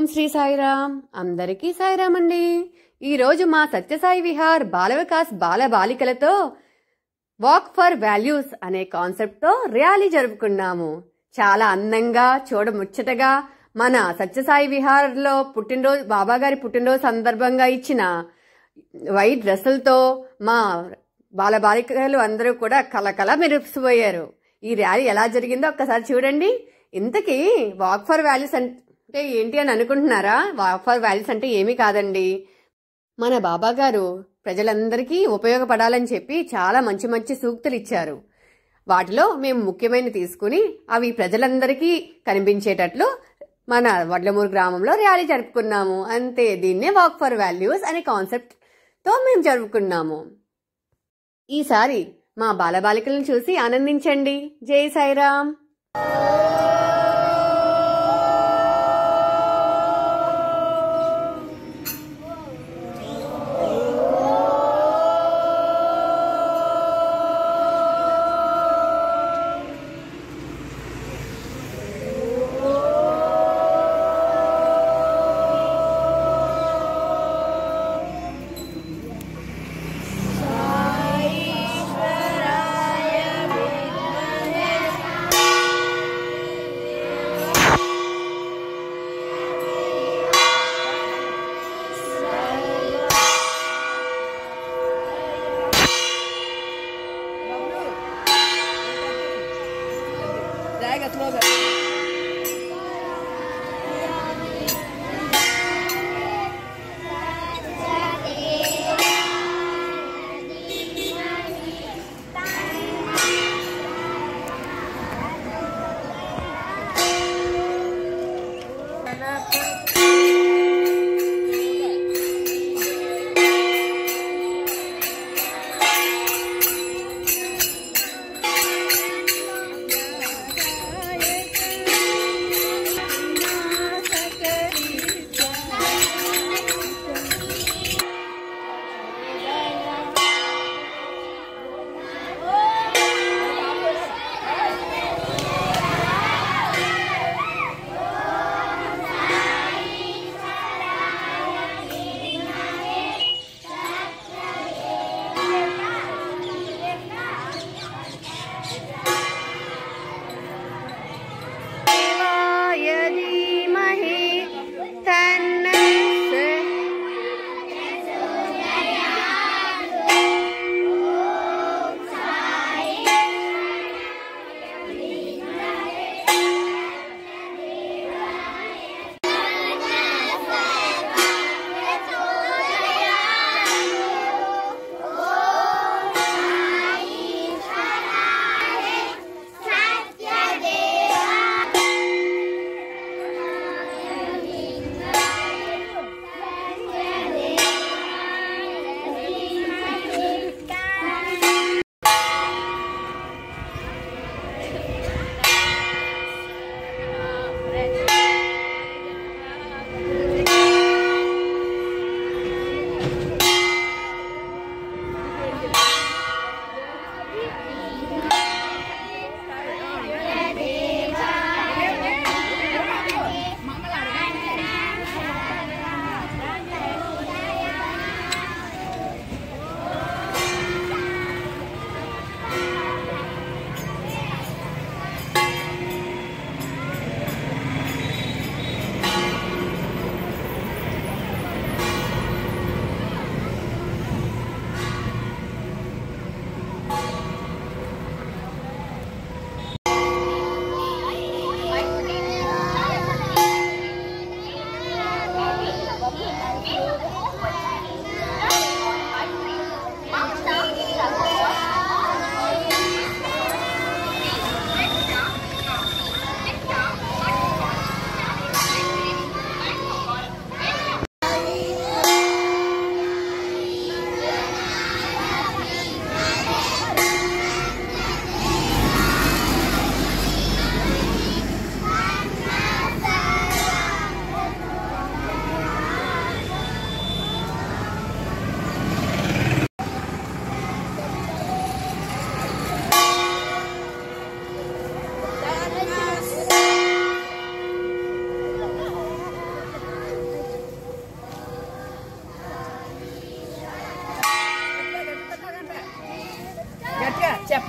ఓం శ్రీ సాయిరామ్ అందరికీ సాయిరామ్ అండి ఈరోజు మా సత్యసాయి విహార్ బాల వికాస్ బాల బాలికలతో వాక్ ఫర్ వాల్యూస్ అనే కాన్సెప్ట్తో ర్యాలీ జరుపుకున్నాము చాలా అందంగా చూడముచ్చటగా మన సత్యసాయి విహార్లో పుట్టినరోజు బాబా గారి పుట్టినరోజు సందర్భంగా ఇచ్చిన వైట్ డ్రెస్సులతో మా బాల బాలికలు అందరూ కూడా కలకల మెరిసిపోయారు ఈ ర్యాలీ ఎలా జరిగిందో ఒక్కసారి చూడండి ఇంతకీ వాక్ ఫర్ వాల్యూస్ అంటే ఏంటి అని అనుకుంటున్నారా వాక్ ఫర్ వాల్యూస్ అంటే ఏమీ కాదండి మన బాబా గారు ప్రజలందరికీ ఉపయోగపడాలని చెప్పి చాలా మంచి మంచి సూక్తులు ఇచ్చారు వాటిలో మేము ముఖ్యమైన తీసుకుని అవి ప్రజలందరికీ కనిపించేటట్లు మన వడ్లమూరు గ్రామంలో ర్యాలీ జరుపుకున్నాము అంతే దీన్నే వాక్ ఫర్ వాల్యూస్ అనే కాన్సెప్ట్తో మేము జరుపుకున్నాము ఈసారి మా బాలబాలికలను చూసి ఆనందించండి జై సాయిరామ్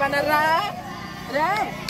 చెప్పనరా రే